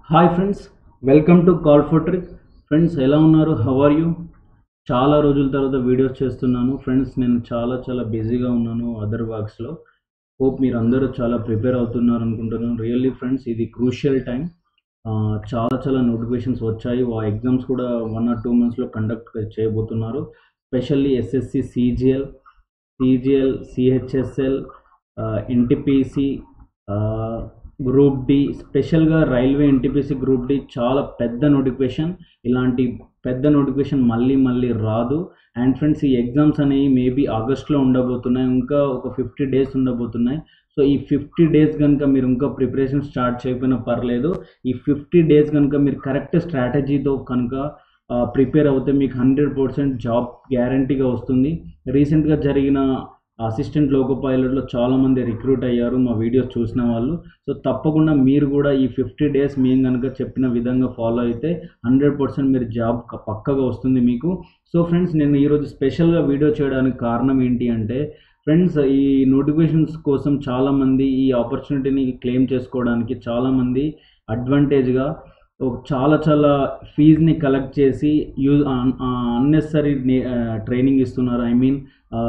hi friends welcome to call for trick friends ఎలా ఉన్నారు how are you చాలా రోజుల తర్వాత వీడియోస్ చేస్తున్నాను ఫ్రెండ్స్ నేను చాలా చాలా బిజీగా ఉన్నాను అదర్ వర్క్స్లో హోప్ మీరు అందరూ చాలా ప్రిపేర్ అవుతున్నారు అనుకుంటున్నాను రియల్లీ ఫ్రెండ్స్ ఇది క్రూషియల్ టైం చాలా చాలా నోటిఫికేషన్స్ వచ్చాయి ఆ ఎగ్జామ్స్ కూడా వన్ ఆర్ టూ మంత్స్లో కండక్ట్ చేయబోతున్నారు specially SSC CGL CGL CHSL NTPC group D స్పెషల్గా రైల్వే ఎన్టీపీసీ గ్రూప్ డి చాలా పెద్ద నోటిఫికేషన్ ఇలాంటి పెద్ద నోటిఫికేషన్ మళ్ళీ మళ్ళీ రాదు అండ్ ఫ్రెండ్స్ ఈ ఎగ్జామ్స్ అనేవి మేబీ ఆగస్ట్లో ఉండబోతున్నాయి ఇంకా ఒక ఫిఫ్టీ డేస్ ఉండబోతున్నాయి సో ఈ ఫిఫ్టీ డేస్ కనుక మీరు ఇంకా ప్రిపరేషన్ స్టార్ట్ చేయకపోయినా పర్లేదు ఈ ఫిఫ్టీ డేస్ కనుక మీరు కరెక్ట్ స్ట్రాటజీతో కనుక ప్రిపేర్ అవుతే మీకు హండ్రెడ్ పర్సెంట్ జాబ్ గ్యారంటీగా వస్తుంది రీసెంట్గా జరిగిన అసిస్టెంట్ లోకో పైలట్లో చాలామంది రిక్రూట్ అయ్యారు మా వీడియోస్ చూసిన వాళ్ళు సో తప్పకుండా మీరు కూడా ఈ ఫిఫ్టీ డేస్ మేము కనుక చెప్పిన విధంగా ఫాలో అయితే హండ్రెడ్ పర్సెంట్ మీరు జాబ్ పక్కగా వస్తుంది మీకు సో ఫ్రెండ్స్ నేను ఈరోజు స్పెషల్గా వీడియో చేయడానికి కారణం ఏంటి అంటే ఫ్రెండ్స్ ఈ నోటిఫికేషన్స్ కోసం చాలామంది ఈ ఆపర్చునిటీని క్లెయిమ్ చేసుకోవడానికి చాలామంది అడ్వాంటేజ్గా చాలా చాలా ఫీజ్ని కలెక్ట్ చేసి యూజ్ అన్నెసరీ ట్రైనింగ్ ఇస్తున్నారు I mean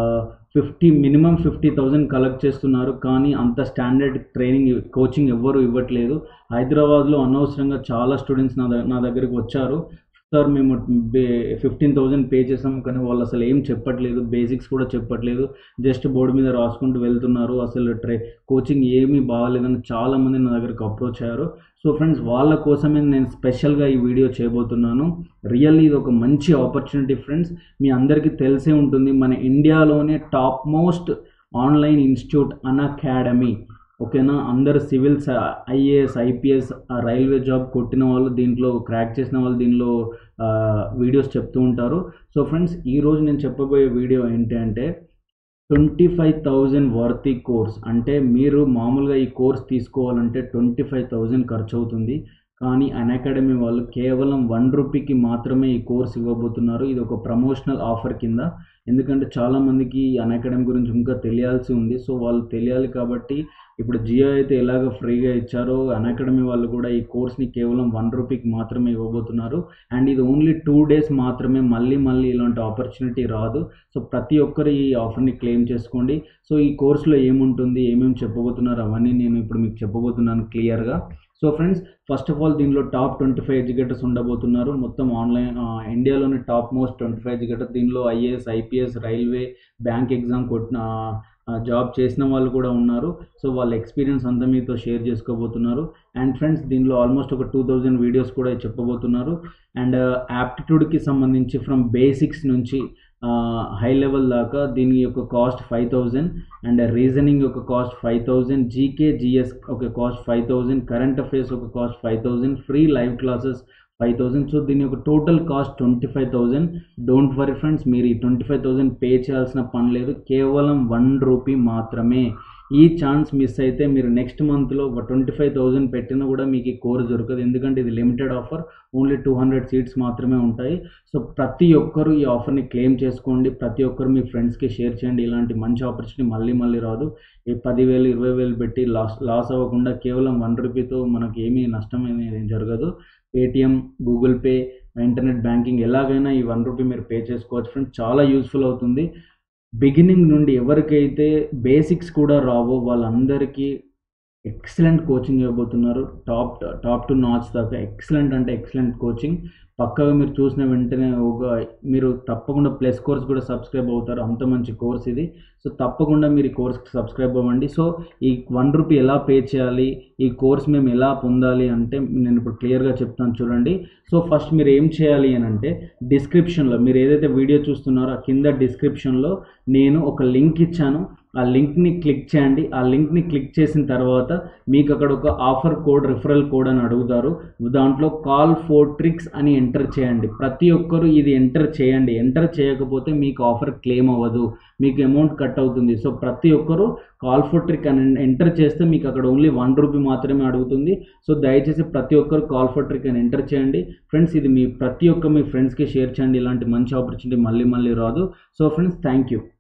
fifty minimum fifty thousand collect చేస్తున్నారు కానీ అంత స్టాండర్డ్ ట్రైనింగ్ కోచింగ్ ఎవ్వరు ఇవ్వట్లేదు హైదరాబాద్లో అనవసరంగా చాలా స్టూడెంట్స్ నా నా దగ్గరికి వచ్చారు సార్ మేము ఫిఫ్టీన్ థౌజండ్ పే చేసాం కానీ వాళ్ళు అసలు ఏం చెప్పట్లేదు బేసిక్స్ కూడా చెప్పట్లేదు జస్ట్ బోర్డు మీద రాసుకుంటూ వెళ్తున్నారు అసలు ట్రై కోచింగ్ ఏమీ బాగాలేదని చాలామంది నా దగ్గరికి అప్రోచ్ అయ్యారు సో ఫ్రెండ్స్ వాళ్ళ కోసమే నేను స్పెషల్గా ఈ వీడియో చేయబోతున్నాను రియల్లీ ఇది ఒక మంచి ఆపర్చునిటీ ఫ్రెండ్స్ మీ అందరికీ తెలిసే ఉంటుంది మన ఇండియాలోనే top most online institute Unacademy ఓకేనా అందరు civils IAS IPS railway job కొట్టిన వాళ్ళు దీంట్లో క్రాక్ చేసిన వాళ్ళు దీనిలో వీడియోస్ చెప్తూ ఉంటారు సో ఫ్రెండ్స్ ఈరోజు నేను చెప్పబోయే వీడియో ఏంటి అంటే twenty five thousand worthy course అంటే మీరు మామూలుగా ఈ కోర్స్ తీసుకోవాలంటే ట్వంటీ ఫైవ్ థౌజండ్ ఖర్చు అవుతుంది కానీ అన్ అకాడమీ వాళ్ళు కేవలం వన్ రూపీకి మాత్రమే ఈ కోర్స్ ఇవ్వబోతున్నారు ఇది ఒక ప్రమోషనల్ ఆఫర్ కింద ఎందుకంటే చాలామందికి అన్ అకాడమీ గురించి ఇంకా తెలియాల్సి ఉంది సో వాళ్ళు తెలియాలి కాబట్టి ఇప్పుడు జియో అయితే ఎలాగ ఫ్రీగా ఇచ్చారో అన్ అకాడమీ వాళ్ళు కూడా ఈ కోర్స్ని కేవలం వన్ రూపీకి మాత్రమే ఇవ్వబోతున్నారు అండ్ ఇది ఓన్లీ టూ డేస్ మాత్రమే మళ్ళీ మళ్ళీ ఇలాంటి ఆపర్చునిటీ రాదు సో ప్రతి ఒక్కరు ఈ ఆఫర్ని క్లెయిమ్ చేసుకోండి సో ఈ కోర్సులో ఏముంటుంది ఏమేమి చెప్పబోతున్నారు అవన్నీ నేను ఇప్పుడు మీకు చెప్పబోతున్నాను క్లియర్గా so friends first of all దీనిలో టాప్ ట్వంటీ ఫైవ్ ఎడ్యుకేటర్స్ ఉండబోతున్నారు మొత్తం ఆన్లైన్ ఇండియాలోని top most twenty five educator దీనిలో IAS IPS railway bank exam కొట్టిన జాబ్ చేసిన వాళ్ళు కూడా ఉన్నారు సో వాళ్ళ ఎక్స్పీరియన్స్ అంతా మీతో షేర్ చేసుకోబోతున్నారు అండ్ ఫ్రెండ్స్ దీనిలో ఆల్మోస్ట్ ఒక టూ థౌజండ్ వీడియోస్ కూడా చెప్పబోతున్నారు అండ్ యాప్టిట్యూడ్కి సంబంధించి ఫ్రమ్ బేసిక్స్ నుంచి హై లెవెల్ దాకా దీని యొక్క cost five thousand and reasoning యొక్క cost five thousand GK GS ఒక cost five thousand current affairs ఒక cost five thousand free live classes five thousand so దీని యొక్క total cost twenty five thousand don't worry friends మీరు ఈ twenty five thousand pay చేయాల్సిన పని లేదు కేవలం వన్ రూపీ మాత్రమే ఈ ఛాన్స్ మిస్ అయితే మీరు నెక్స్ట్ మంత్లో ఒక ట్వంటీ ఫైవ్ థౌజండ్ పెట్టినా కూడా మీకు ఈ కోర్స్ దొరకదు ఎందుకంటే ఇది limited offer only two hundred seats మాత్రమే ఉంటాయి సో ప్రతి ఒక్కరు ఈ ఆఫర్ని క్లెయిమ్ చేసుకోండి ప్రతి ఒక్కరు మీ ఫ్రెండ్స్కి షేర్ చేయండి ఇలాంటి మంచి ఆపర్చునిటీ మళ్ళీ మళ్ళీ రాదు ఈ పదివేలు ఇరవై వేలు పెట్టి లాస్ లాస్ అవ్వకుండా కేవలం వన్ రూపీతో మనకి ఏమీ నష్టం అనేది జరగదు Paytm Google Pay internet banking ఎలాగైనా ఈ వన్ రూపీ మీరు పే చేసుకోవచ్చు ఫ్రెండ్స్ చాలా యూస్ఫుల్ అవుతుంది బిగినింగ్ నుండి ఎవరికైతే బేసిక్స్ కూడా రావో వాళ్ళందరికీ ఎక్సలెంట్ కోచింగ్ ఇవ్వబోతున్నారు టాప్ టాప్ టు నాచ్ దాకా ఎక్సలెంట్ అంటే ఎక్సలెంట్ కోచింగ్ పక్కగా మీరు చూసిన వెంటనే ఒక మీరు తప్పకుండా ప్లస్ కోర్స్ కూడా సబ్స్క్రైబ్ అవుతారు అంత మంచి కోర్స్ ఇది సో తప్పకుండా మీరు ఈ కోర్స్కి సబ్స్క్రైబ్ అవ్వండి సో ఈ వన్ రూపీ ఎలా పే చేయాలి ఈ కోర్స్ మేము ఎలా పొందాలి అంటే నేను ఇప్పుడు క్లియర్గా చెప్తాను చూడండి సో ఫస్ట్ మీరు ఏం చేయాలి అని అంటే డిస్క్రిప్షన్లో మీరు ఏదైతే వీడియో చూస్తున్నారో ఆ కింద డిస్క్రిప్షన్లో నేను ఒక లింక్ ఇచ్చాను ఆ లింక్ని క్లిక్ చేయండి ఆ లింక్ని క్లిక్ చేసిన తర్వాత మీకు అక్కడ ఒక ఆఫర్ కోడ్ రిఫరల్ కోడ్ అని అడుగుతారు దాంట్లో కాల్ ఫోర్ ట్రిక్స్ అని ఎంటర్ చేయండి ప్రతి ఒక్కరు ఇది ఎంటర్ చేయండి ఎంటర్ చేయకపోతే మీకు ఆఫర్ క్లెయిమ్ అవ్వదు మీకు అమౌంట్ కట్ అవుతుంది సో ప్రతి ఒక్కరు కాల్ ఫోర్ ట్రిక్ అని ఎంటర్ చేస్తే మీకు అక్కడ ఓన్లీ వన్ రూపీ మాత్రమే అడుగుతుంది సో దయచేసి ప్రతి ఒక్కరు కాల్ ఫోర్ ట్రిక్ అని ఎంటర్ చేయండి ఫ్రెండ్స్ ఇది మీ ప్రతి ఒక్క మీ ఫ్రెండ్స్కి షేర్ చేయండి ఇలాంటి మంచి ఆపర్చునిటీ మళ్ళీ మళ్ళీ రాదు సో ఫ్రెండ్స్ థ్యాంక్ యూ